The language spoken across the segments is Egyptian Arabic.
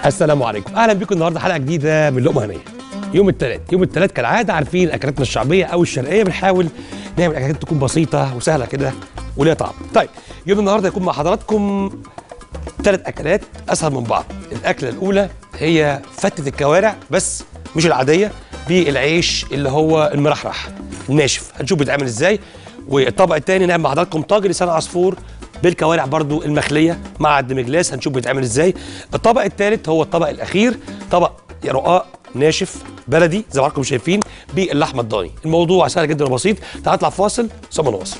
السلام عليكم اهلا بكم النهارده حلقه جديده من لقمه هنيه يوم الثلاث يوم الثلاث كالعاده عارفين اكلاتنا الشعبيه او الشرقيه بنحاول نعمل اكلات تكون بسيطه وسهله كده وليها طعم طيب يوم النهارده يكون مع حضراتكم ثلاث اكلات اسهل من بعض الاكله الاولى هي فتة الكوارع بس مش العاديه بالعيش اللي هو المرحرح الناشف هنشوف بيتعمل ازاي والطبق الثاني نعمل مع حضراتكم طاجن لسان عصفور بالكوارع برضو المخليه مع الدمجلاس هنشوف بيتعمل ازاي الطبق الثالث هو الطبق الاخير طبق رقاق ناشف بلدي زي ما حضراتكم شايفين باللحمه الضاني الموضوع سهل جدا وبسيط تعال نطلع فاصل ثم نواصل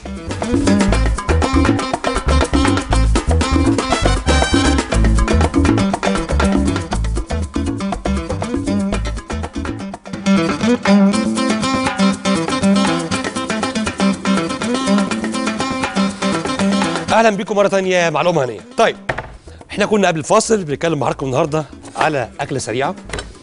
اهلا بيكم مره تانية مع لقمه هنيه طيب احنا كنا قبل الفاصل بنتكلم مع حضراتكم النهارده على اكله سريعه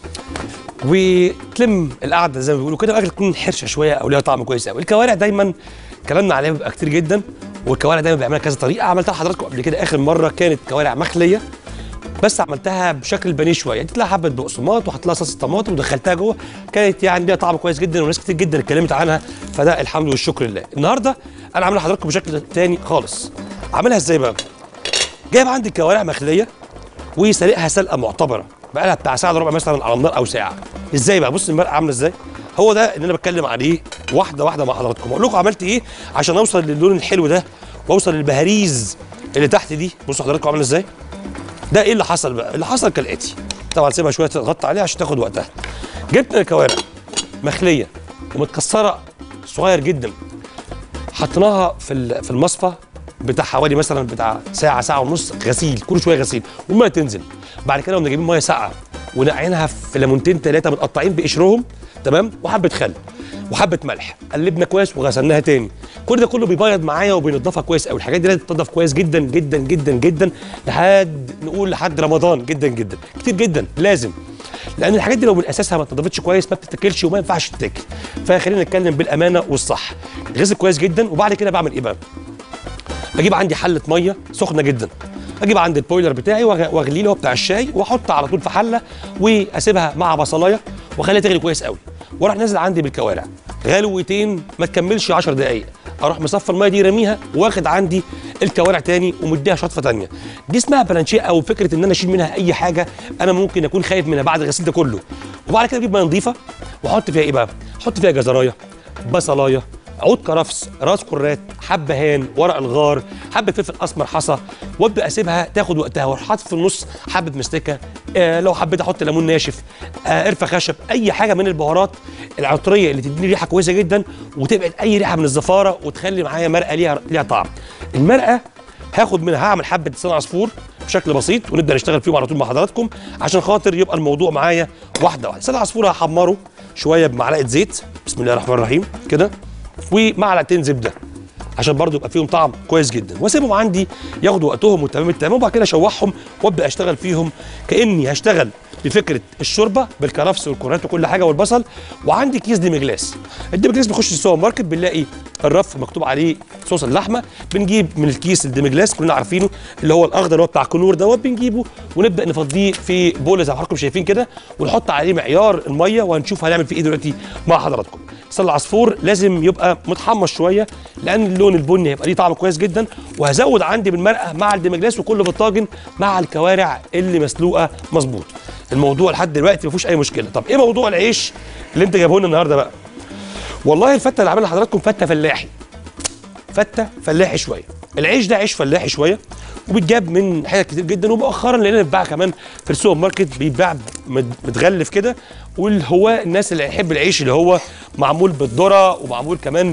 وتلم القعده زي ما بيقولوا كده واكله تكون حرشه شويه او ليها طعم كويس قوي الكوارع دايما كلامنا عليها بيبقى كتير جدا والكوارع دايما بيعملها كذا طريقه عملتها لحضراتكم قبل كده اخر مره كانت كوارع مخليه بس عملتها بشكل البانيه شويه اديت لها حبه بقسماط وحطيت لها صلصه طماطم ودخلتها جوه كانت يعني ليها طعم كويس جدا وناس كتير جدا اتكلمت عنها فده الحمد والشكر لله النهارده انا عاملها لحضراتكم بشكل تاني خالص عاملها ازاي بقى جايب عندي كوارع مخليه وسلقها سلقه معتبره بقى لها بتاع ساعه الا ربع مثلا على النار او ساعه ازاي بقى بص المرقه عامله ازاي هو ده اللي انا بتكلم عليه واحده واحده مع حضراتكم اقول لكم عملت ايه عشان اوصل للون الحلو ده واوصل للبهاريز اللي تحت دي بصوا حضراتكم عامله ازاي ده ايه اللي حصل بقى اللي حصل كالاتي طبعا سيبها شويه تغطي عليها عشان تاخد وقتها جبت الكوارع مخليه ومتكسره صغير جدا حطيناها في ال- في المصفى بتاع حوالي مثلا بتاع ساعه ساعه ونص غسيل كل شويه غسيل والميه تنزل بعد كده قمنا جايبين ميه ساقعه ونقعينها في ليمونتين ثلاثه متقطعين بقشرهم تمام وحبه خل وحبه ملح قلبنا كويس وغسلناها تاني كل ده كله بيبيض معايا وبينضفها كويس قوي الحاجات دي لازم تنضف كويس جدا جدا جدا جدا لحد نقول لحد رمضان جدا جدا كتير جدا لازم لان الحاجات دي لو من اساسها ما اتنضفتش كويس ما بتتاكلش وما ينفعش تتاكل فخلينا نتكلم بالامانه والصح غسل كويس جدا وبعد كده بعمل ايه بقى بجيب عندي حله ميه سخنه جدا اجيب عندي البويلر بتاعي وأغ- واغليه اللي هو بتاع الشاي واحط على طول في حله واسيبها مع بصلايه واخليها تغلي كويس قوي واروح نازل عندي بالكوارع غلوتين ما تكملش 10 دقائق اروح مصفى الميه دي راميها واخد عندي الكوارع تاني ومديها شطفه تانيه دي اسمها بلانشيه او فكره ان انا اشيل منها اي حاجه انا ممكن اكون خايف منها بعد الغسيل ده كله وبعد كده اجيب ميه نظيفه واحط فيها ايه بقى احط فيها جزرايه بصلايه عود كرفس راس كرات حبهان ورق الغار حبه فلفل اسمر حصى وابدا اسيبها تاخد وقتها واروح حاطط في النص حبه مستكه آه لو حبيت احط ليمون ناشف آه قرفه خشب اي حاجه من البهارات العطريه اللي تديني ريحه كويسه جدا وتبعد اي ريحه من الزفاره وتخلي معايا مرقه ليها ليها طعم المرقه هاخد منها هعمل حبه لسان عصفور بشكل بسيط ونبدا نشتغل فيهم على طول مع حضراتكم عشان خاطر يبقى الموضوع معايا واحده واحده لسان العصفور هحمره شويه بمعلقه زيت بسم الله الرحمن الرحيم كده ومعلقتين زبده عشان برضو يبقى فيهم طعم كويس جدا واسيبهم عندي ياخدوا وقتهم وتمام التمام وبعد كده اشوحهم وابدا اشتغل فيهم كاني هشتغل بفكره الشوربه بالكرفس والكرات وكل حاجه والبصل وعندي كيس ديمجلاس الديمجلاس بنخش السوبر ماركت بنلاقي الرف مكتوب عليه صوص اللحمه بنجيب من الكيس الديمجلاس كلنا عارفينه اللي هو الاخضر اللي هو بتاع كنور دوت بنجيبه ونبدا نفضيه في بوله زي ما حضراتكم شايفين كده ونحط عليه معيار الميه وهنشوف هنعمل فيه ايه دلوقتي مع حضراتكم لسان العصفور لازم يبقى متحمص شويه لان اللون البني هيبقى ليه طعم كويس جدا وهزود عندي بالمرقه مع الدمجلاس وكله في الطاجن مع الكوارع اللي مسلوقه مظبوط الموضوع لحد دلوقتي ما فيهوش اي مشكله طب ايه موضوع العيش اللي انت جايبه لنا النهارده بقى والله الفته اللي عاملها لحضراتكم فته فلاحي فته فلاحي شويه العيش ده عيش فلاحي شويه وبيتجاب من حتت كتير جدا ومؤخرا لقينا بيتباع كمان في السوبر ماركت بيتباع مد- متغلف كده واللي هو الناس اللي يحب العيش اللي هو معمول بالذره ومعمول كمان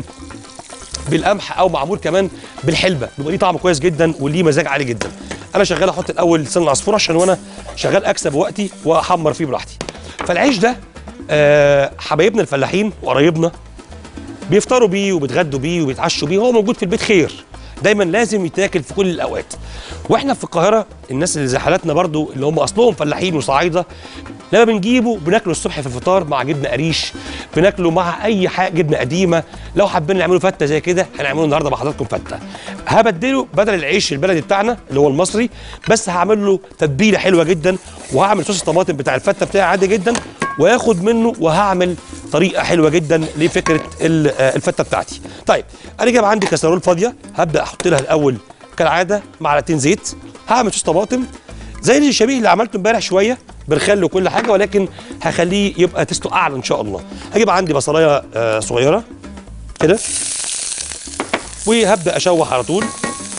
بالقمح او معمول كمان بالحلبه بيبقى ليه طعم كويس جدا وليه مزاج عالي جدا انا شغال احط الاول لسان العصفور عشان وانا شغال اكسب وقتي واحمر فيه براحتي فالعيش ده آه حبايبنا الفلاحين وقرايبنا بيفطروا بيه وبيتغدوا بيه وبيتعشوا بيه هو موجود في البيت خير دايما لازم يتاكل في كل الاوقات واحنا في القاهره الناس اللي زي حالاتنا برضو اللي هم اصلهم فلاحين وصعايده لما بنجيبه بناكله الصبح في الفطار مع جبنه قريش بناكله مع اي حاجه جبنه قديمه لو حابين نعمله فته زي كده هنعمله النهارده مع حضراتكم فته هبدله بدل العيش البلدي بتاعنا اللي هو المصري بس هعمل له تتبيله حلوه جدا وهعمل صوص الطماطم بتاع الفته بتاعي عادي جدا وهاخد منه وهعمل طريقه حلوه جدا لفكره ال- آه، الفته بتاعتي طيب انا جايب عندي كسرول فاضيه هبدا احط لها الاول كالعاده معلقتين زيت هعمل صوص طماطم زي اللي شبيه اللي عملته امبارح شويه بالخل وكل حاجه ولكن هخليه يبقى تيستو اعلى ان شاء الله هجيب عندي بصلايه آه، صغيره كده وهبدا اشوح على طول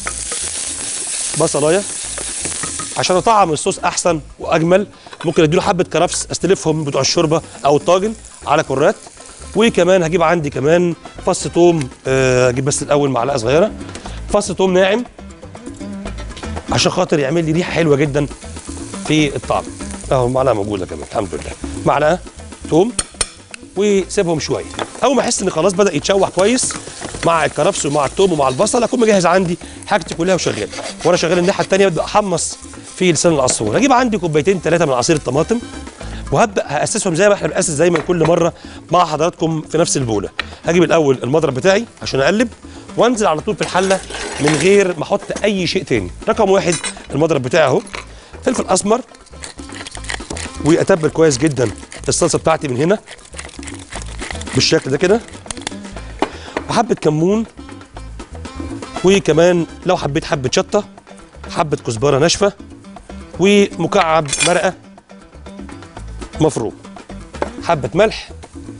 بصلايه عشان اطعم الصوص احسن واجمل ممكن اديله حبه كرفس استلفهم بتوع الشوربه او الطاجن على كرات وكمان هجيب عندي كمان فص توم آه، اجيب بس الاول معلقه صغيره فص توم ناعم عشان خاطر يعمل لي ريحه حلوه جدا في الطعم اهو معلقه موجوده كمان الحمد لله معلقه توم وسيبهم شويه اول ما احس ان خلاص بدا يتشوح كويس مع الكرفس ومع التوم ومع البصل اكون مجهز عندي حاجتي كلها وشغال وانا شغال الناحيه الثانيه ببدا احمص في لسان العصفور هجيب عندي كوبايتين ثلاثه من عصير الطماطم وهبدا هاسسهم زي ما احنا بناسس دايما كل مره مع حضراتكم في نفس البوله هجيب الاول المضرب بتاعي عشان اقلب وانزل على طول في الحله من غير ما احط اي شيء تاني رقم واحد المضرب بتاعي اهو فلفل اسمر واتبل كويس جدا الصلصه بتاعتي من هنا بالشكل ده كده وحبه كمون وكمان لو حبيت حبه شطه حبه كزبره ناشفه ومكعب مرقه مفروم حبه ملح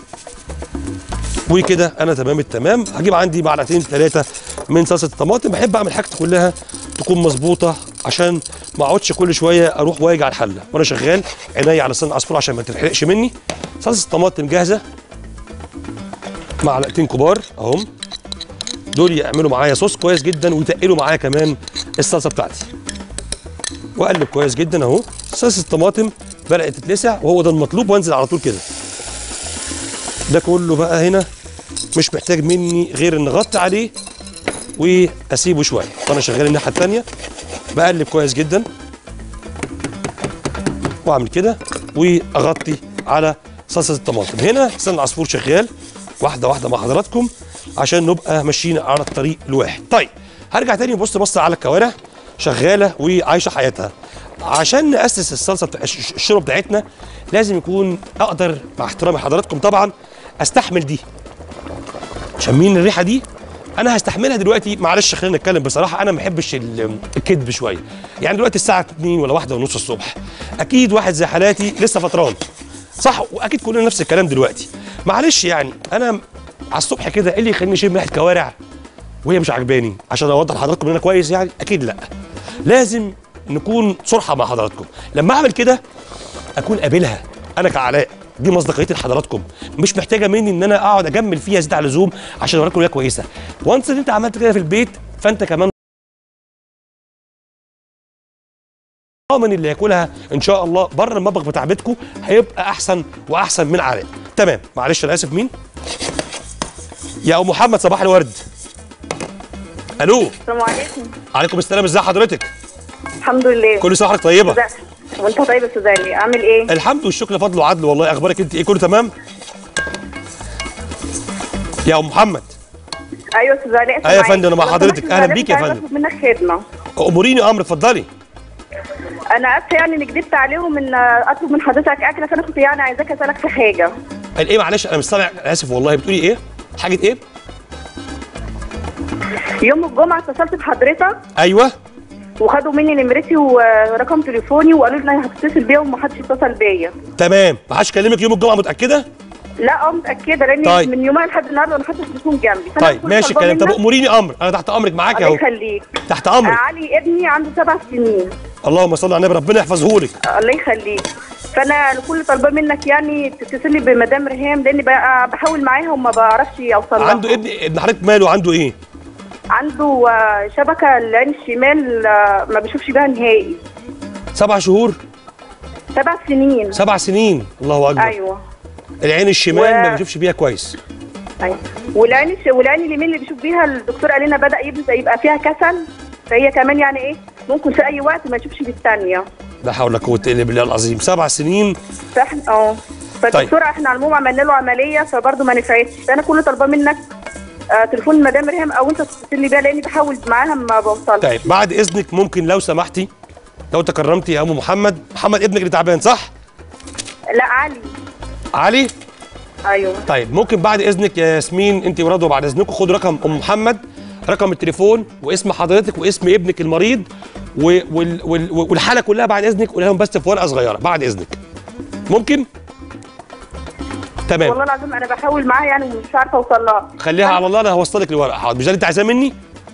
وكده انا تمام التمام هجيب عندي معلقتين ثلاثه من صلصه الطماطم بحب اعمل حاجتي كلها تكون مظبوطه عشان ما اقعدش كل شويه اروح واجي على الحله وانا شغال عينيا على لسان العصفور عشان ما تتحرقش مني صلصه الطماطم جاهزه معلقتين كبار اهم دول يعملوا معايا صوص كويس جدا ويتقلوا معايا كمان الصلصه بتاعتي واقلب كويس جدا اهو صلصه الطماطم بدات تتلسع وهو ده المطلوب وانزل على طول كده ده كله بقى هنا مش محتاج مني غير ان اغطي عليه واسيبه شويه وانا شغال الناحيه الثانيه بقلب كويس جدا واعمل كده واغطي على صلصه الطماطم هنا لسان العصفور شغال واحده واحده مع حضراتكم عشان نبقى ماشيين على الطريق الواحد طيب هرجع تاني نبص بص على الكوارع شغاله وعايشه حياتها عشان ناسس الصلصه بتاع الش- الشوربه بتاعتنا لازم يكون اقدر مع احترامي لحضراتكم طبعا استحمل دي شامين الريحه دي انا هستحملها دلوقتي معلش خلينا نتكلم بصراحه انا ما بحبش ال- الكذب شويه يعني دلوقتي الساعه 2 ولا واحدة ونص الصبح اكيد واحد زي حالاتي لسه فطران صح واكيد كلنا نفس الكلام دلوقتي معلش يعني انا على الصبح كده ايه اللي يخليني اشم ريحه كوارع وهي مش عجباني عشان اوضح لحضراتكم ان انا كويس يعني اكيد لا لازم نكون صرحه مع حضراتكم لما اعمل كده اكون قابلها انا كعلاء دي مصداقيتي لحضراتكم مش محتاجه مني ان انا اقعد اجمل فيها زياده على اللزوم عشان اوريكم هي كويسه وانس ان انت عملت كده في البيت فانت كمان ضامن اللي ياكلها ان شاء الله بره المطبخ بتاع بيتكم هيبقى احسن واحسن من علاء تمام معلش انا اسف مين يا ام محمد صباح الورد الو السلام عليكم عليكم السلام ازي حضرتك الحمد لله كل سنه وحضرتك طيبه ازاي- وانت طيب يا استاذ علي عامل ايه الحمد والشكر فضل وعدل والله اخبارك انت ايه كله تمام يا ام محمد ايوه يا استاذ علي أيوة يا فندم، أنا مع لو حضرتك. سمحت أهلا أستاذ بيك يا علي، فندم. عايزة اطلب منك خدمه اموريني امر اتفضلي انا اسفه يعني اني كدبت عليهم ان اطلب من حضرتك اكله فانا كنت يعني عايزاك اسالك في حاجه قال ايه معلش انا مش سامع أنا اسف والله بتقولي ايه حاجه ايه يوم الجمعه اتصلت بحضرتك ايوه وخدوا مني نمرتي ورقم تليفوني وقالوا لي ان انا هتصل بيا وما حدش اتصل بيا تمام ما حدش كلمك يوم الجمعه متاكده لا اه متاكده لان طيب. من يومين لحد النهارده انا حاطه التليفون جنبي فأنا طيب كنت ماشي طالبة الكلام طب منك- اموريني امر انا تحت امرك معاك الله اهو يخليك تحت امرك علي ابني عنده سبع سنين اللهم صل على النبي ربنا يحفظه لك الله يخليك فانا كل طالبه منك يعني تتصل لي بمدام ريهام لاني بقى بحاول معاها وما بعرفش اوصل لها عنده ابن ابن حضرتك ماله عنده ايه عنده آه، شبكه العين الشمال آه، ما بيشوفش بيها نهائي سبع شهور سبع سنين سبع سنين الله اكبر ايوه العين الشمال و- ما بيشوفش بيها كويس ايوه والعين الش... والعين اليمين اللي بيشوف بيها الدكتور قال لنا بدا يبدا يبقى فيها كسل فهي كمان يعني ايه ممكن في اي وقت ما يشوفش بالثانيه لا حول ولا قوه الا بالله العظيم سبع سنين فاحنا اه فالدكتوره احنا على العموم عملنا له عمليه فبرضه ما نفعتش فانا كل طالباه منك آه تليفون مدام ريهام او انت تتصل لي بيها لاني بحاول معاها ما بوصلش طيب بعد اذنك ممكن لو سمحتي لو تكرمتي يا ام محمد محمد ابنك اللي تعبان صح لا علي علي ايوه طيب ممكن بعد اذنك يا ياسمين انت ورضوى بعد اذنكم خدوا رقم ام محمد رقم التليفون واسم حضرتك واسم ابنك المريض و- وال وال والحاله كلها بعد اذنك قولها لهم بس في ورقه صغيره بعد اذنك ممكن تمام والله العظيم انا بحاول معاها يعني ومش عارفه اوصل لها خليها على الله انا هوصلك الورقه حاضر مش ده اللي انت عايزاه مني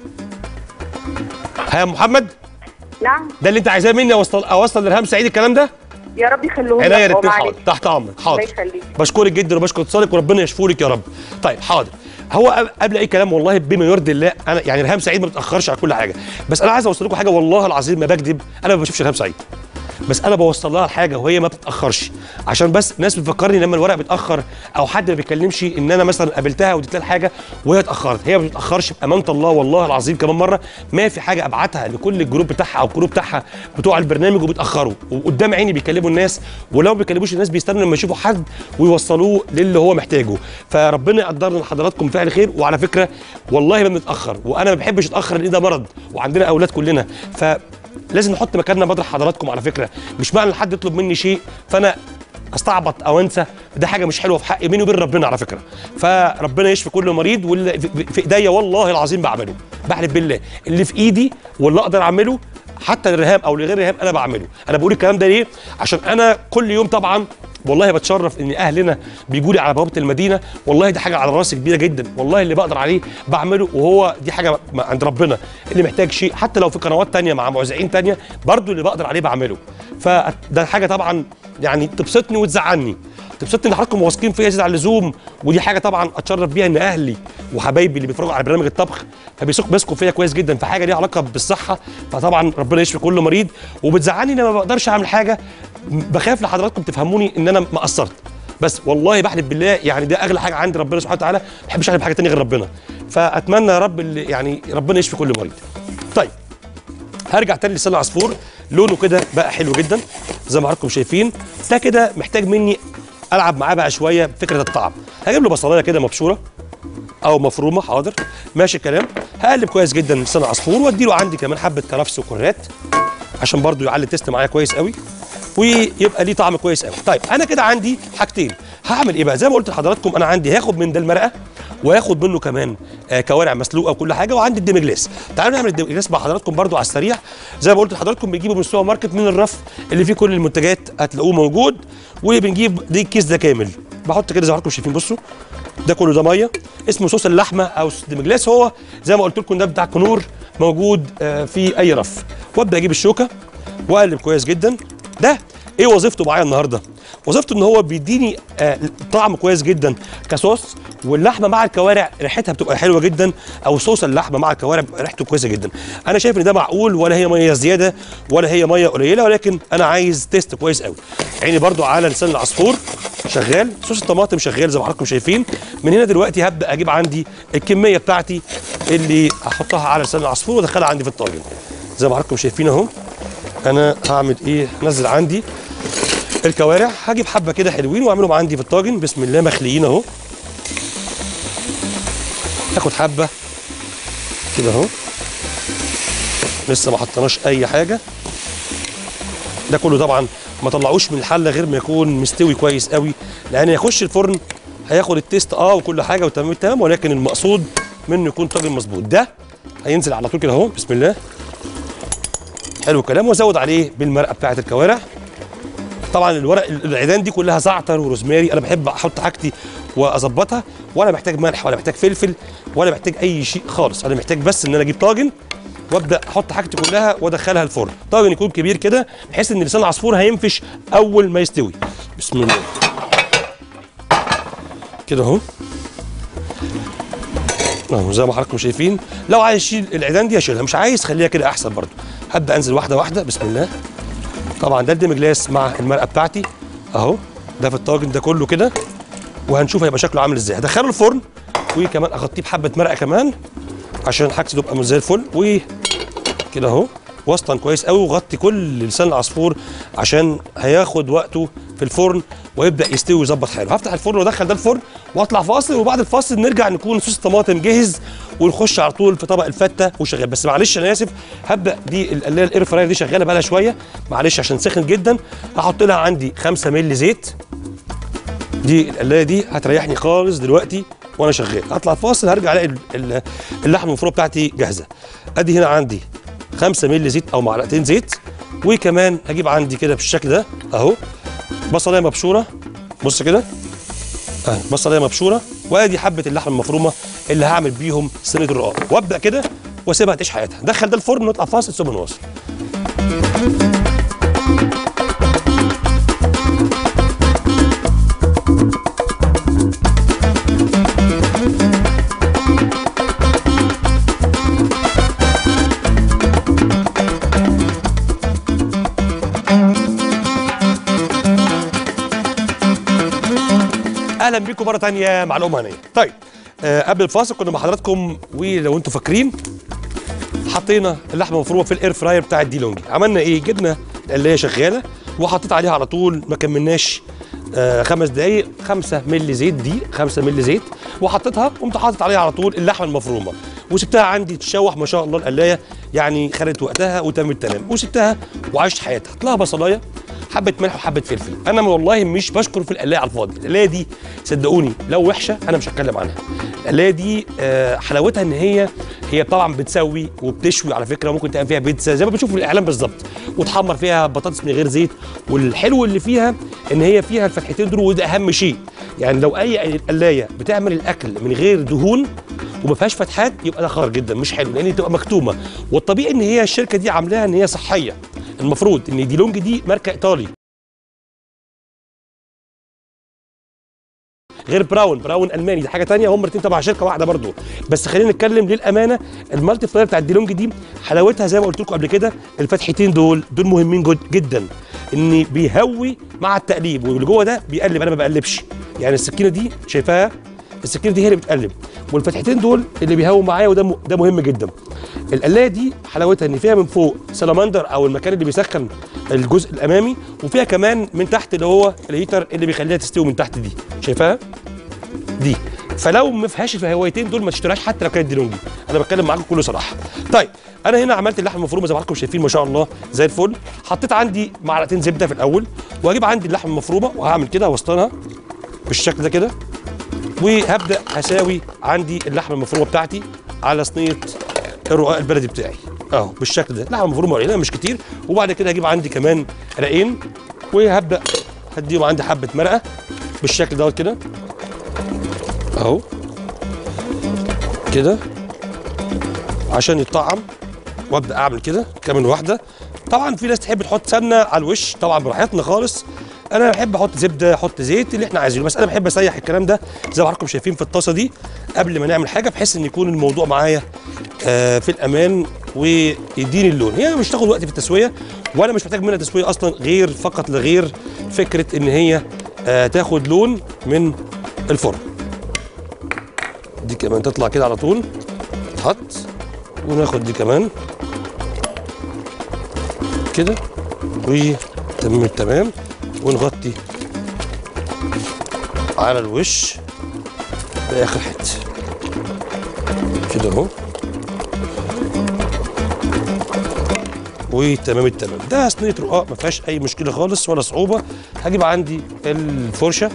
ها يا محمد نعم ده اللي انت عايزاه مني اوصل اوصل لرهام سعيد الكلام ده يا رب يخليهم عينيا لك. اه الاثنين معلش. حاضر تحت امرك حاضر الله يخليك. بشكرك جدا وبشكر اتصالك وربنا يشفولك يا رب طيب حاضر هو قبل- قبل اي كلام والله بما يرضي الله انا يعني رهام سعيد ما بتاخرش على كل حاجه بس انا عايز اوصل لكم حاجه والله العظيم ما بكذب انا ما بشوفش رهام سعيد بس انا بوصل لها الحاجه وهي ما بتتاخرش عشان بس ناس بتفكرني لما الورق بيتاخر او حد ما بيكلمش ان انا مثلا قابلتها واديت لها الحاجه وهي اتاخرت هي ما بتتاخرش بامانه الله والله العظيم كمان مره ما في حاجه ابعتها لكل الجروب بتاعها او الجروب بتاعها بتوع البرنامج وبيتاخروا وقدام عيني بيكلموا الناس ولو ما بيكلموش الناس بيستنوا لما يشوفوا حد ويوصلوه للي هو محتاجه فربنا يقدرنا لحضراتكم فعل خير وعلى فكره والله ما بنتاخر وانا ما بحبش اتاخر لان ده مرض وعندنا اولاد كلنا ف لازم نحط مكاننا مطرح حضراتكم على فكره مش معنى ان حد يطلب مني شيء فانا استعبط او انسى ده حاجه مش حلوه في حقي بيني وبين ربنا على فكره فربنا يشفي كل مريض واللي في- في ايديا والله العظيم بعمله بحلف بالله اللي في ايدي واللي اقدر اعمله حتى للرهام او لغير الرهام انا بعمله انا بقول الكلام ده ليه عشان انا كل يوم طبعا والله بتشرف ان اهلنا بيجوا لي على بوابه المدينه والله دي حاجه على راسي كبيره جدا والله اللي بقدر عليه بعمله وهو دي حاجه م- عند ربنا اللي محتاج شيء حتى لو في قنوات تانية مع موزعين تانية برضو اللي بقدر عليه بعمله فده حاجه طبعا يعني تبسطني وتزعلني تبسطني ان حضراتكم واثقين فيا زياده عن اللزوم ودي حاجه طبعا اتشرف بيها ان اهلي وحبايبي اللي بيتفرجوا على برنامج الطبخ فبيثقوا بيثقوا فيا كويس جدا في حاجه ليها علاقه بالصحه فطبعا ربنا يشفي كل مريض وبتزعلني ان أنا ما بقدرش اعمل حاجه بخاف لحضراتكم تفهموني ان انا ما قصرت بس والله بحلف بالله يعني ده اغلى حاجه عند ربنا سبحانه وتعالى ما بحبش اعمل حاجه تانية غير ربنا فاتمنى يا رب اللي يعني ربنا يشفي كل مريض طيب هرجع تاني لسان العصفور لونه كده بقى حلو جدا زي ما حضراتكم شايفين ده كده محتاج مني العب معاه بقى شويه فكره الطعم هجيب له بصلايه كده مبشوره او مفرومه حاضر ماشي الكلام هقلب كويس جدا لسان العصفور وادي له عندي كمان حبه كرفس وكرات عشان برضو يعلي التست معايا كويس قوي ويبقى ليه طعم كويس قوي طيب انا كده عندي حاجتين هعمل ايه بقى زي ما قلت لحضراتكم انا عندي هاخد من ده المرقه وهاخد منه كمان آه كوارع مسلوقه وكل حاجه وعندي الديمجلاس تعالوا نعمل الديمجلاس مع حضراتكم برضو على السريع زي ما قلت لحضراتكم بنجيبه من السوبر ماركت من الرف اللي فيه كل المنتجات هتلاقوه موجود وبنجيب دي الكيس ده كامل بحط كده زي ما حضراتكم شايفين بصوا ده كله ده ميه اسمه صوص اللحمه او صوص الديمجلاس هو زي ما قلت لكم ده بتاع كنور موجود آه في اي رف وابدا اجيب الشوكه واقلب كويس جدا ده ايه وظيفته معايا النهارده وظيفته ان هو بيديني آه طعم كويس جدا كصوص واللحمه مع الكوارع ريحتها بتبقى حلوه جدا او صوص اللحمه مع الكوارع بيبقى ريحته كويسه جدا انا شايف ان ده معقول ولا هي ميه زياده ولا هي ميه قليله ولكن انا عايز تيست كويس قوي عيني برضو على لسان العصفور شغال صوص الطماطم شغال زي ما حضراتكم شايفين من هنا دلوقتي هبدا اجيب عندي الكميه بتاعتي اللي احطها على لسان العصفور وادخلها عندي في الطاجن زي ما حضراتكم شايفين اهو انا هعمل ايه نزل عندي الكوارع هجيب حبه كده حلوين واعملهم عندي في الطاجن بسم الله مخليين اهو هاخد حبه كده اهو لسه ما حطيناش اي حاجه ده كله طبعا ما طلعوش من الحله غير ما يكون مستوي كويس قوي لان يخش الفرن هياخد التيست اه وكل حاجه وتمام التمام ولكن المقصود منه يكون طاجن مظبوط ده هينزل على طول كده اهو بسم الله حلو الكلام وازود عليه بالمرقه بتاعه الكوارع طبعا الورق العيدان دي كلها زعتر وروزماري انا بحب احط حاجتي واظبطها ولا محتاج ملح ولا محتاج فلفل ولا محتاج اي شيء خالص انا محتاج بس ان انا اجيب طاجن وابدا احط حاجتي كلها وادخلها الفرن طاجن يكون كبير كده بحيث ان لسان العصفور هينفش اول ما يستوي بسم الله كده اهو اهو زي ما حضراتكم شايفين لو عايز اشيل العيدان دي اشيلها مش عايز خليها كده احسن برضو هبدا انزل واحده واحده بسم الله طبعا ده الديمجلاس مع المرقه بتاعتي اهو ده في الطاجن ده كله كده وهنشوف هيبقى شكله عامل ازاي هدخله الفرن وكمان اغطيه بحبه مرقه كمان عشان حاجتي تبقى زي الفل وكده اهو وسطا كويس قوي وغطي كل لسان العصفور عشان هياخد وقته في الفرن ويبدا يستوي ويظبط حاله هفتح الفرن وادخل ده الفرن واطلع فاصل وبعد الفاصل نرجع نكون صوص الطماطم جاهز ونخش على طول في طبق الفته وشغال بس معلش انا اسف هبدا دي ال- اللي هي الاير فراير دي شغاله بقى لها شويه معلش عشان سخن جدا هحط لها عندي 5 مللي زيت دي القلايه دي هتريحني خالص دلوقتي وانا شغال هطلع فاصل هرجع الاقي ال- ال- اللحمه المفرومه بتاعتي جاهزه ادي هنا عندي 5 مللي زيت او معلقتين زيت وكمان هجيب عندي كده بالشكل ده اهو بصلايه مبشوره بص كده اهي بصلايه مبشوره وادي حبه اللحمه المفرومه اللي هعمل بيهم صينيه الرقاق وابدا كده واسيبها تعيش حياتها دخل ده الفرن ونطلع فاصل ثم نواصل اهلا بيكم مره تانية مع الامه هنيه طيب آه قبل الفاصل كنا مع حضراتكم ولو انتم فاكرين حطينا اللحمه المفرومه في الاير فراير بتاع الديلونجي عملنا ايه جبنا القلايه شغاله وحطيت عليها على طول ما كملناش آه خمس دقايق 5 مللي زيت دي 5 مللي زيت وحطيتها قمت حاطط عليها على طول اللحمه المفرومه وسبتها عندي تتشوح ما شاء الله القلايه يعني خدت وقتها وتمت تمام وسبتها وعشت حياتها حط لها بصلايه حبه ملح وحبه فلفل انا والله مش بشكر في القلايه على الفاضي القلايه دي صدقوني لو وحشه انا مش هتكلم عنها القلايه دي آه، حلاوتها ان هي هي طبعا بتسوي وبتشوي على فكره ممكن تعمل فيها بيتزا زي ما بتشوف في الاعلام بالظبط وتحمر فيها بطاطس من غير زيت والحلو اللي فيها ان هي فيها الفتحتين دول وده اهم شيء يعني لو اي قلايه بتعمل الاكل من غير دهون وما فيهاش فتحات يبقى ده خطر جدا مش حلو لان تبقى مكتومه والطبيعي ان هي الشركه دي عاملاها ان هي صحيه المفروض ان دي لونج دي ماركه ايطالي غير براون براون الماني دي حاجه تانية هم الاثنين تبع شركه واحده برضو بس خلينا نتكلم للامانه المالتي فلاير بتاع الديلونج دي حلاوتها زي ما قلت لكم قبل كده الفتحتين دول دول مهمين جد جدا ان بيهوي مع التقليب واللي جوه ده بيقلب انا ما بقلبش يعني السكينه دي شايفاها السكينه دي هي اللي بتقلب والفتحتين دول اللي بيهووا معايا وده م- ده مهم جدا القلايه دي حلاوتها ان فيها من فوق سلامندر او المكان اللي بيسخن الجزء الامامي وفيها كمان من تحت اللي هو الهيتر اللي بيخليها تستوي من تحت دي شايفاها دي فلو ما فيهاش الهوايتين دول ما تشتريهاش حتى لو كانت ديلونجي انا بتكلم معاكم بكل صراحه طيب انا هنا عملت اللحمه المفرومه زي ما حضراتكم شايفين ما شاء الله زي الفل حطيت عندي معلقتين زبده في الاول وهجيب عندي اللحمه المفرومه وهعمل كده واسطنها بالشكل ده كده وهبدا اساوي عندي اللحمه المفرومه بتاعتي على صينيه الرقاق البلدي بتاعي اهو بالشكل ده لحمه مفرومه قليله مش كتير وبعد كده هجيب عندي كمان رقين وهبدا هديهم عندي حبه مرقه بالشكل دوت كده اهو كده عشان يتطعم وابدا اعمل كده كمان واحده طبعا في ناس تحب تحط سمنه على الوش طبعا براحتنا خالص انا بحب احط زبده احط زيت اللي احنا عايزينه بس انا بحب اسيح الكلام ده زي ما حضراتكم شايفين في الطاسه دي قبل ما نعمل حاجه بحيث ان يكون الموضوع معايا آه في الامان ويديني اللون هي مش تاخد وقت في التسويه وانا مش محتاج منها تسويه اصلا غير فقط لغير فكره ان هي آه تاخد لون من الفرن دي كمان تطلع كده على طول تحط وناخد دي كمان كده وتمام التمام ونغطي على الوش باخر حته كده اهو وتمام التمام ده صينيه رقاق ما فيهاش اي مشكله خالص ولا صعوبه هجيب عندي الفرشه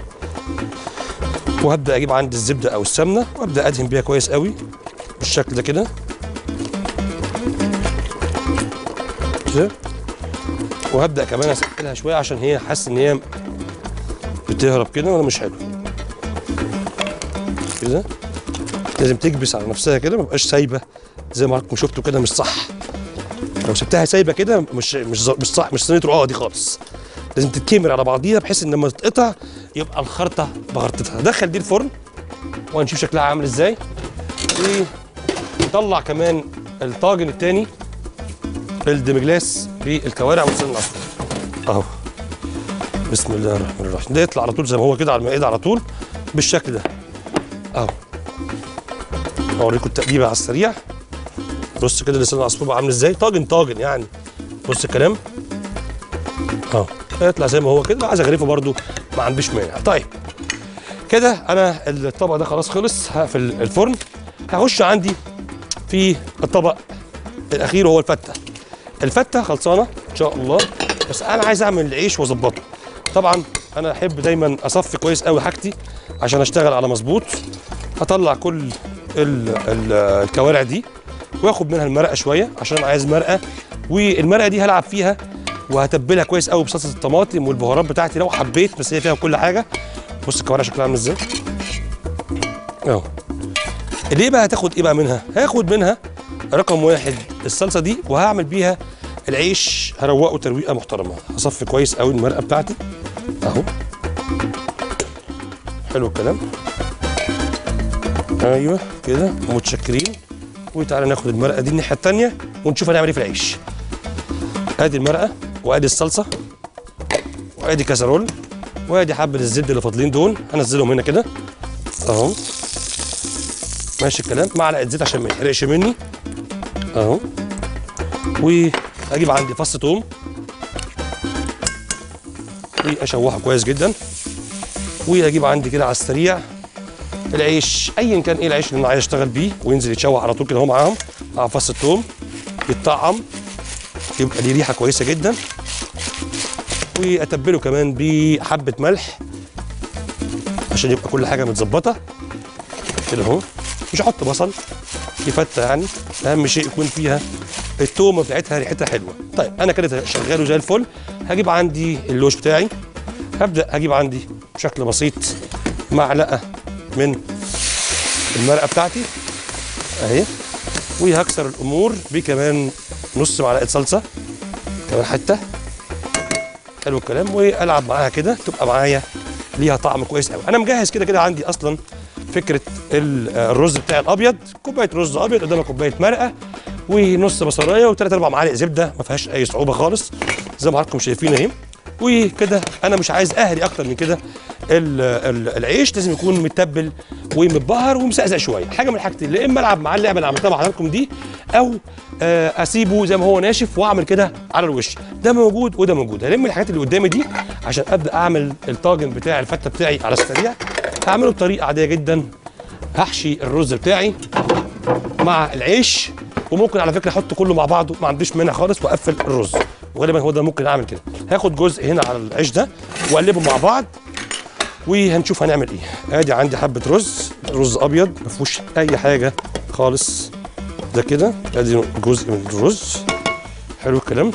وهبدا اجيب عندي الزبده او السمنه وابدا ادهن بيها كويس قوي بالشكل ده كده كده وهبدا كمان اسقلها شويه عشان هي حاسس ان هي بتهرب كده ولا مش حلو كده لازم تكبس على نفسها كده ما تبقاش سايبه زي ما حضراتكم شفتوا كده مش صح لو سبتها سايبه كده مش مش ظ- مش صح مش صينيه رقاق دي خالص لازم تتكمر على بعضيها بحيث ان لما تتقطع يبقى الخرطه بغرطتها دخل دي الفرن وهنشوف شكلها عامل ازاي ونطلع كمان الطاجن التاني الدمجلاس بالكوارع ولسان العصفور اهو بسم الله الرحمن الرحيم ده يطلع على طول زي ما هو كده على المائده على طول بالشكل ده اهو اوريكم التقليبه على السريع بص كده لسان العصفور بقى عامل ازاي طاجن طاجن يعني بص الكلام اه يطلع زي ما هو كده عايز اغرفه برده ما عنديش مانع طيب كده انا الطبق ده خلاص خلص هقفل الفرن هخش عندي في الطبق الاخير وهو الفته الفته خلصانه ان شاء الله بس انا عايز اعمل العيش واظبطه طبعا انا احب دايما اصفي كويس قوي حاجتي عشان اشتغل على مظبوط هطلع كل ال ال الكوارع دي واخد منها المرقه شويه عشان انا عايز مرقه والمرقه دي هلعب فيها وهتبلها كويس قوي بصلصه الطماطم والبهارات بتاعتي لو حبيت بس هي فيها كل حاجه بص الكوارع شكلها عامل ازاي اهو ليه بقى هتاخد ايه بقى منها هاخد منها رقم واحد الصلصه دي وهعمل بيها العيش هروقه ترويقه محترمه هصفي كويس قوي المرقه بتاعتي اهو حلو الكلام ايوه كده متشكرين وتعالى ناخد المرقه دي الناحيه الثانيه ونشوف هنعمل ايه في العيش ادي المرقه وادي الصلصه وادي كاسرول وادي حبه الزبده اللي فاضلين دول هنزلهم هنا كده اهو ماشي الكلام معلقه زيت عشان ما يحرقش مني اهو واجيب عندي فص توم واشوحه كويس جدا واجيب عندي كده على السريع العيش ايا كان ايه العيش اللي انا عايز اشتغل بيه وينزل يتشوح على طول كده اهو معاهم مع فص الثوم يتطعم يبقى ليه ريحه كويسه جدا واتبله كمان بحبه ملح عشان يبقى كل حاجه متظبطه كده اهو مش هحط بصل دي فته يعني اهم شيء يكون فيها التومه بتاعتها ريحتها حلوه طيب انا كده شغاله زي الفل هجيب عندي اللوش بتاعي هبدا اجيب عندي بشكل بسيط معلقه من المرقه بتاعتي اهي وهكسر الامور بكمان نص معلقه صلصه كمان حته حلو الكلام والعب معاها كده تبقى معايا ليها طعم كويس قوي انا مجهز كده كده عندي اصلا فكره الرز بتاعي الابيض كوبايه رز ابيض قدامها كوبايه مرقه ونص بصلايه وثلاث اربع معالق زبده ما فيهاش اي صعوبه خالص زي ما حضراتكم شايفين اهي وكده انا مش عايز اهري اكتر من كده ال- ال- العيش لازم يكون متبل ومتبهر ومسقسق شويه حاجه من الحاجتين يا اما العب معاه اللعبه اللي عملتها مع حضراتكم دي او آه، اسيبه زي ما هو ناشف واعمل كده على الوش ده موجود وده موجود هلم الحاجات اللي قدامي دي عشان ابدا اعمل الطاجن بتاعي الفته بتاعي على السريع هعمله بطريقه عاديه جدا هحشي الرز بتاعي مع العيش وممكن على فكره احط كله مع بعضه ما عنديش مانع خالص واقفل الرز وغالبا هو ده ممكن اعمل كده هاخد جزء هنا على العيش ده واقلبهم مع بعض وهنشوف هنعمل ايه ادي عندي حبه رز رز ابيض ما فيهوش اي حاجه خالص ده كده ادي جزء من الرز حلو الكلام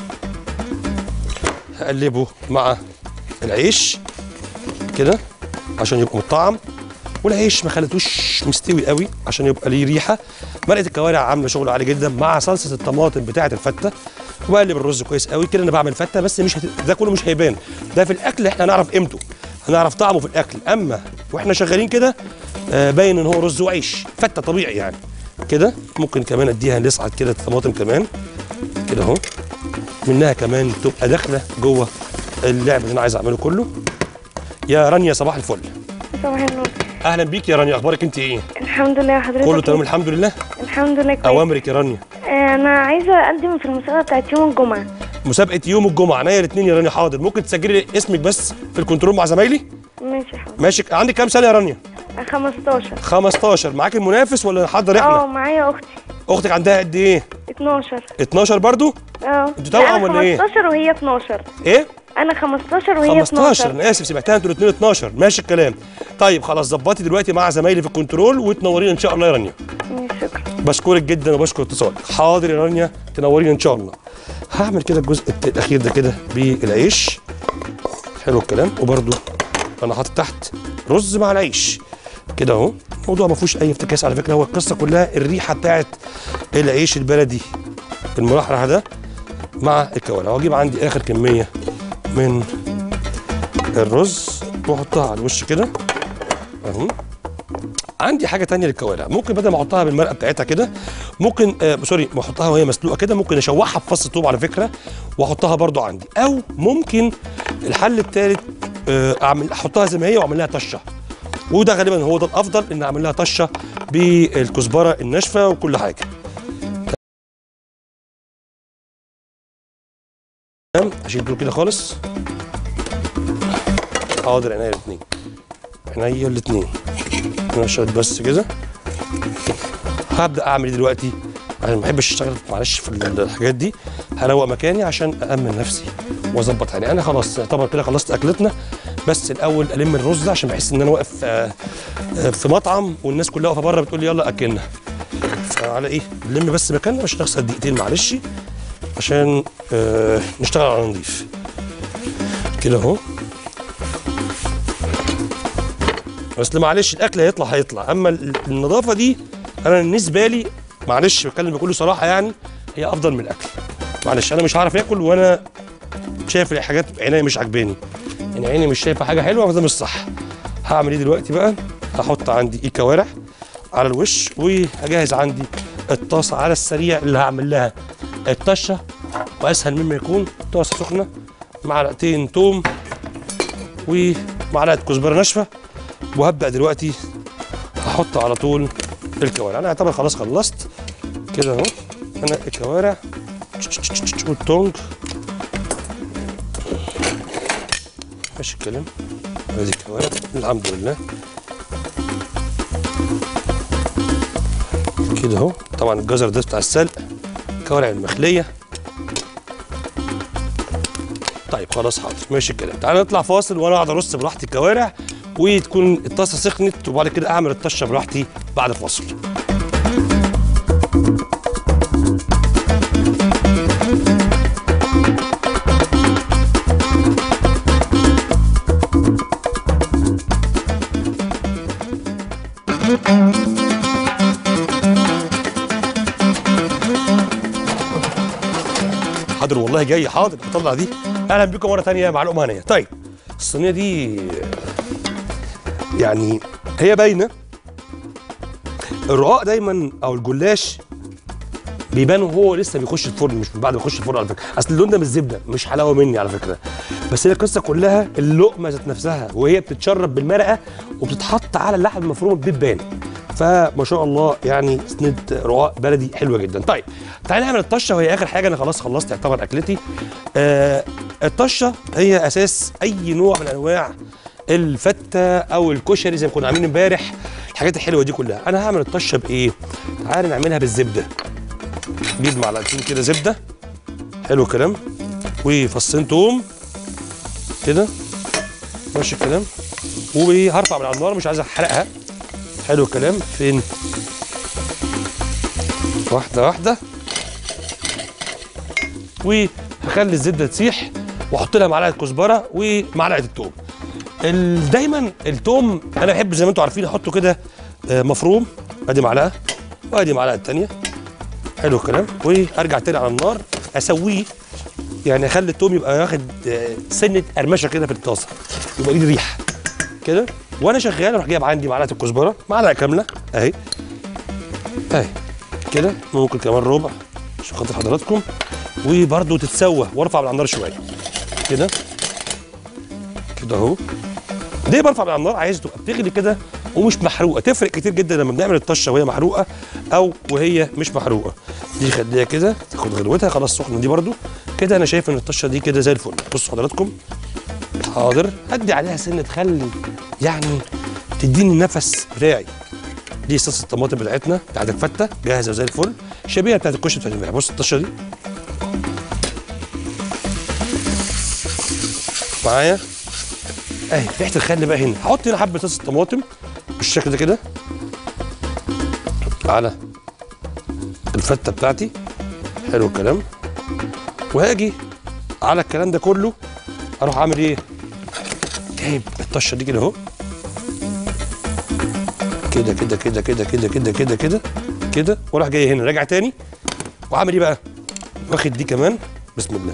هقلبه مع العيش كده عشان يبقى مطعم والعيش ما خليتوش مستوي قوي عشان يبقى ليه ريحه مرقه الكوارع عامله شغل عالي جدا مع صلصه الطماطم بتاعه الفته وبقلب الرز كويس قوي كده انا بعمل فته بس مش هت... ده كله مش هيبان ده في الاكل احنا هنعرف قيمته هنعرف طعمه في الاكل اما واحنا شغالين كده آه باين ان هو رز وعيش فته طبيعي يعني كده ممكن كمان اديها نسعد كده الطماطم كمان كده اهو منها كمان تبقى داخله جوه اللعب اللي انا عايز اعمله كله يا رانيا صباح الفل صباح النور اهلا بيك يا رانيا اخبارك انت ايه الحمد لله حضرتك كله تمام الحمد لله الحمد لله كويس اوامرك يا رانيا آه، انا عايزه اقدم في المسابقه بتاعت يوم الجمعه مسابقه يوم الجمعه عينيا الاثنين يا رانيا حاضر ممكن تسجلي اسمك بس في الكنترول مع زمايلي ماشي يا حاضر ماشي عندك كام سنه يا رانيا آه، 15 15 معاك المنافس ولا نحضر اه احنا معايا اختي اختك عندها قد ايه 12 12 برضو اه انتوا توأم لا، ولا ايه؟ انا 15 وهي 12 ايه انا 15 وهي 15 12 انا اسف سمعتها انتوا الاثنين 12 ماشي الكلام طيب خلاص ظبطي دلوقتي مع زمايلي في الكنترول وتنورينا ان شاء الله يا رانيا ماشي، شكرا بشكرك جدا وبشكر اتصالك حاضر يا رانيا تنورينا ان شاء الله هعمل كده الجزء الت- الاخير ده كده بالعيش حلو الكلام وبرده انا حاطط تحت رز مع العيش كده اهو الموضوع ما فيهوش اي افتكاس على فكره هو القصه كلها الريحه بتاعت العيش البلدي المرحرح ده مع الكوارع واجيب عندي اخر كميه من الرز واحطها على الوش كده اهو عندي حاجه تانية للكوارع ممكن بدل ما احطها بالمرقه بتاعتها كده ممكن آه سوري ما احطها وهي مسلوقه كده ممكن اشوحها بفص ثوم على فكره واحطها برضو عندي او ممكن الحل الثالث آه اعمل احطها زي ما هي واعمل لها طشه وده غالبا هو ده الافضل ان اعمل لها طشه بالكزبره الناشفه وكل حاجه تمام اشيل دول كده خالص حاضر عينيا الاثنين عينيا الاثنين نشرت بس كده هبدا اعمل ايه دلوقتي انا ما بحبش اشتغل معلش في الحاجات دي هروق مكاني عشان امن نفسي واظبط يعني انا خلاص يعتبر كده خلصت اكلتنا بس الاول الم الرز ده عشان بحس ان انا واقف آه، آه، في مطعم والناس كلها واقفه بره بتقول لي يلا اكلنا فعلى ايه نلم بس مكاننا مش نخسر دقيقتين معلش عشان آه نشتغل على نضيف كده اهو اصل معلش الاكل هيطلع هيطلع اما ال- النظافه دي انا بالنسبه لي معلش بتكلم بكل صراحه يعني هي افضل من الاكل معلش انا مش هعرف اكل وانا شايف الحاجات عينيا مش عاجباني يعني عيني مش شايفه حاجه حلوه فده مش صح هعمل ايه دلوقتي بقى هحط عندي ايه كوارع على الوش وهجهز عندي الطاسه على السريع اللي هعمل لها الطشه واسهل مما يكون طاسه سخنه معلقتين توم ومعلقه كزبره ناشفه وهبدا دلوقتي هحط على طول الكوارع انا اعتبر خلاص خلصت كده اهو انا الكوارع والتونج ماشي الكلام ادي الكوارع الحمد لله كده اهو طبعا الجزر ده بتاع السلق الكوارع المخليه طيب خلاص حاضر ماشي الكلام تعالى نطلع فاصل وانا اقعد ارص براحتي الكوارع وتكون الطاسه سخنت وبعد كده اعمل الطشه براحتي بعد الفاصل حاضر والله جاي حاضر بطلع دي اهلا بكم مره ثانيه مع لقمه هنيه طيب الصينيه دي يعني هي باينه الرقاق دايما او الجلاش بيبان وهو لسه بيخش الفرن مش من بعد ما يخش الفرن على فكره اصل اللون ده مش زبده مش حلاوه مني على فكره بس هي القصه كلها اللقمه ذات نفسها وهي بتتشرب بالمرقه وبتتحط على اللحم المفروم بتبان فما شاء الله يعني سند رقاق بلدي حلوه جدا طيب تعالى نعمل الطشه وهي اخر حاجه انا خلاص خلصت يعتبر اكلتي آه الطشه هي اساس اي نوع من انواع الفته او الكشري زي ما كنا عاملين امبارح الحاجات الحلوه دي كلها انا هعمل الطشه بايه تعالى نعملها بالزبده جيب معلقتين كده زبده حلو الكلام وفصين توم كده ماشي الكلام وهرفع من على النار مش عايز احرقها حلو الكلام فين واحده واحده وهخلي الزبده تسيح واحط لها معلقه كزبره ومعلقه التوم ال- دايما التوم انا بحب زي ما انتم عارفين احطه كده آه، مفروم ادي معلقه وادي معلقه تانية حلو الكلام وارجع تاني على النار اسويه يعني اخلي التوم يبقى واخد آه، سنه قرمشه كده في الطاسه يبقى ليه ريحه كده وانا شغال اروح جايب عندي معلقه الكزبره معلقه كامله اهي اهي كده ممكن كمان ربع عشان خاطر حضراتكم وبرده تتسوى وارفع من على النار شويه كده كده اهو ليه برفع من على النار عايز تبقى بتغلي كده ومش محروقه تفرق كتير جدا لما بنعمل الطشه وهي محروقه او وهي مش محروقه دي خليها كده تاخد غلوتها خلاص سخنه دي برده كده انا شايف ان الطشه دي كده زي الفل بصوا حضراتكم حاضر ادي عليها سنه خل يعني تديني النفس بتاعي دي صوص الطماطم بتاعتنا بتاعت الفته جاهزه زي الفل شبيهه بتاعت الكشري بتاعت امبارح بص الطشه دي معايا اهي ريحه الخل بقى هنا هحط هنا حبه صوص الطماطم بالشكل ده كده على الفته بتاعتي حلو الكلام وهاجي على الكلام ده كله اروح اعمل ايه جايب الطشه دي كده اهو كده كده كده كده كده كده كده كده كده واروح جاي هنا راجع تاني وعامل ايه بقى واخد دي كمان بسم الله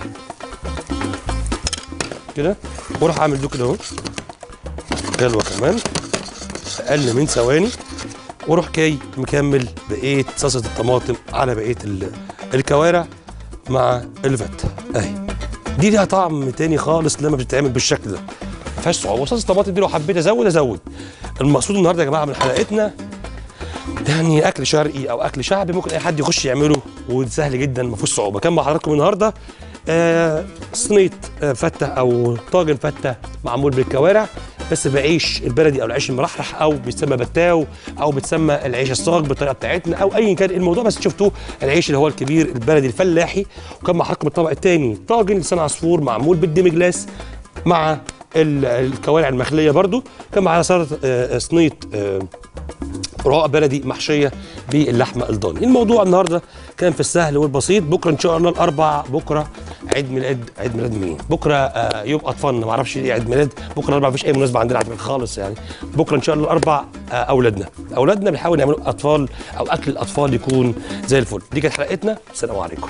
كده واروح اعمل ده كده اهو غلوه كمان اقل من ثواني واروح جاي مكمل بقيه صلصه الطماطم على بقيه ال- الكوارع مع الفته اهي دي ليها طعم تاني خالص لما بتتعمل بالشكل ده ما فيهاش صعوبه وصلصه الطماطم دي لو حبيت ازود ازود المقصود النهارده يا جماعه من حلقتنا يعني اكل شرقي او اكل شعبي ممكن اي حد يخش يعمله وسهل جدا ما فيهوش صعوبه كان مع حضراتكم النهارده آه صينيه آه فته او طاجن فته معمول بالكوارع بس بعيش البلدي او العيش المرحرح او بيتسمى بتاو او بيتسمى العيش الصاج بالطريقه بتاعتنا او ايا كان الموضوع بس شفتوه العيش اللي هو الكبير البلدي الفلاحي وكان مع حضراتكم الطبق الثاني طاجن لسان عصفور معمول بالديمجلاس مع ال- الكوارع المخليه برضو كان معانا سلطه آه، صينيه آه، رقاق بلدي محشيه باللحمه الضاني الموضوع النهارده كان في السهل والبسيط بكره ان شاء الله الاربع بكره عيد ميلاد عيد ميلاد مين بكره آه يوم اطفالنا ما اعرفش ايه عيد ميلاد بكره الاربع مفيش اي مناسبه عندنا عيد ميلاد خالص يعني بكره ان شاء الله الاربع آه اولادنا اولادنا بنحاول نعملوا اطفال او اكل الاطفال يكون زي الفل دي كانت حلقتنا السلام عليكم